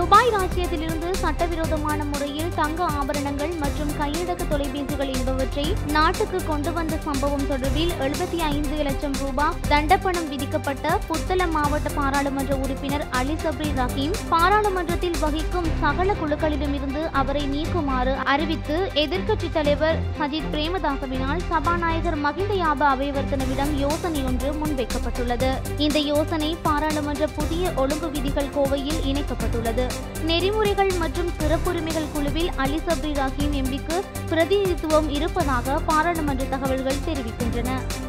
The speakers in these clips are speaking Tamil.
துபாய் ராஜ்யத்திலிருந்து சட்டவிரோதமான முறையில் தங்க ஆபரணங்கள் மற்றும் கையடக்க தொலைபேசிகள் என்பவற்றை நாட்டுக்கு கொண்டு வந்த சம்பவம் தொடர்பில் எழுபத்தி ஐந்து லட்சம் ரூபாய் தண்டப்பணம் விதிக்கப்பட்ட புத்தளம் மாவட்ட பாராளுமன்ற உறுப்பினர் அலி சப்ரி ரஹீம் பாராளுமன்றத்தில் வகிக்கும் சகல குழுக்களிடமிருந்து அவரை நீக்குமாறு அறிவித்து எதிர்க்கட்சித் தலைவர் சஜித் பிரேமதாசவினால் சபாநாயகர் மகிந்த யாப அபயவர்த்தனவிடம் யோசனை ஒன்று முன்வைக்கப்பட்டுள்ளது இந்த யோசனை பாராளுமன்ற புதிய ஒழுங்கு விதிகள் கோவையில் இணைக்கப்பட்டுள்ளது நெறிமுறைகள் மற்றும் சிறப்புரிமைகள் குழுவில் அலி சப்ரி ரஹீம் எம்பிக்கு பிரதிநிதித்துவம் இருப்பதாக பாராளுமன்ற தகவல்கள் தெரிவிக்கின்றன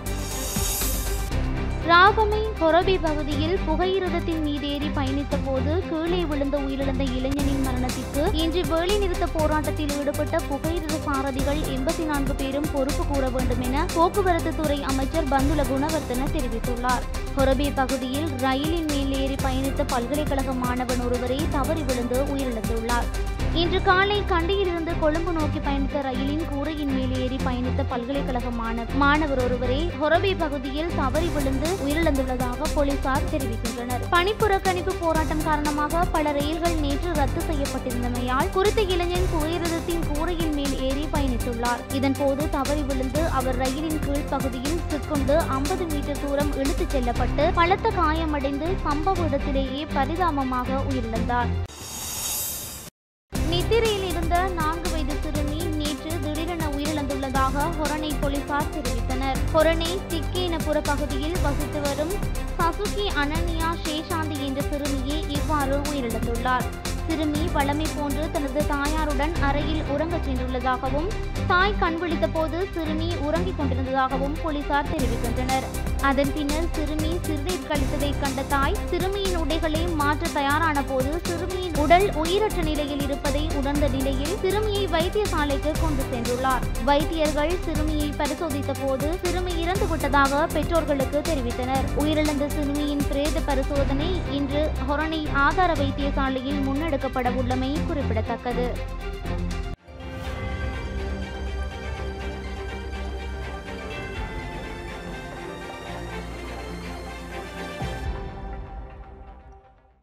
ராகமை கொரபி பகுதியில் புகையிரதத்தின் மீதேறி பயணித்த போது கீழே விழுந்த உயிரிழந்த இளைஞனின் மரணத்திற்கு இன்று வேலைநிறுத்த போராட்டத்தில் ஈடுபட்ட புகையிரத சாரதிகள் எண்பத்தி நான்கு பேரும் பொறுப்பு கூற வேண்டும் என போக்குவரத்து துறை அமைச்சர் பந்துல குணவர்த்தன தெரிவித்துள்ளார் கொரபி பகுதியில் ரயிலின் மேல் ஏறி பயணித்த பல்கலைக்கழக மாணவன் ஒருவரை தவறி விழுந்து உயிரிழந்துள்ளார் இன்று காலை கண்டியிலிருந்து கொழும்பு நோக்கி பயணித்த ரயிலின் கூரையின் மேல் ஏறி பயணித்த பல்கலைக்கழக மாணவ மாணவர் ஒருவரை ஹொரபே பகுதியில் தவறி விழுந்து உயிரிழந்துள்ளதாக போலீசார் தெரிவிக்கின்றனர் பணிப்புறக்கணிப்பு போராட்டம் காரணமாக பல ரயில்கள் நேற்று ரத்து செய்யப்பட்டிருந்தமையால் குறித்த இளைஞன் புகையிரதத்தின் கூரையின் மேல் ஏறி பயணித்துள்ளார் இதன்போது தவறி விழுந்து அவர் ரயிலின் கீழ் பகுதியில் சிக்குண்டு ஐம்பது மீட்டர் தூரம் இழுத்துச் செல்லப்பட்டு பலத்த காயமடைந்து சம்பவ இடத்திலேயே பரிதாபமாக உயிரிழந்தார் நித்திரையில் இருந்த நான்கு வயது சிறுமி நேற்று திடீரென உயிரிழந்துள்ளதாக ஹொரணை போலீசார் தெரிவித்தனர் ஹொரணை சிக்கேனபுர பகுதியில் வசித்து வரும் சசுகி அனன்யா சேஷாந்தி என்ற சிறுமியே இவ்வாறு உயிரிழந்துள்ளார் சிறுமி வளமை போன்று தனது தாயாருடன் அறையில் உறங்கச் சென்றுள்ளதாகவும் தாய் கண் விழித்த போது சிறுமி உறங்கிக் கொண்டிருந்ததாகவும் போலீசார் தெரிவிக்கின்றனர் அதன் பின்னர் சிறுமி சிறுநீர் கழித்ததை கண்ட தாய் சிறுமியின் உடைகளை மாற்ற தயாரான போது சிறுமியின் உடல் உயிரற்ற நிலையில் இருப்பதை உணர்ந்த நிலையில் சிறுமியை வைத்தியசாலைக்கு கொண்டு சென்றுள்ளார் வைத்தியர்கள் சிறுமியை பரிசோதித்த போது சிறுமி இறந்து விட்டதாக பெற்றோர்களுக்கு தெரிவித்தனர் உயிரிழந்த சிறுமியின் பிரேத பரிசோதனை இன்று ஹொரணை ஆதார வைத்தியசாலையில் முன்னெடுக்கப்பட உள்ளமை குறிப்பிடத்தக்கது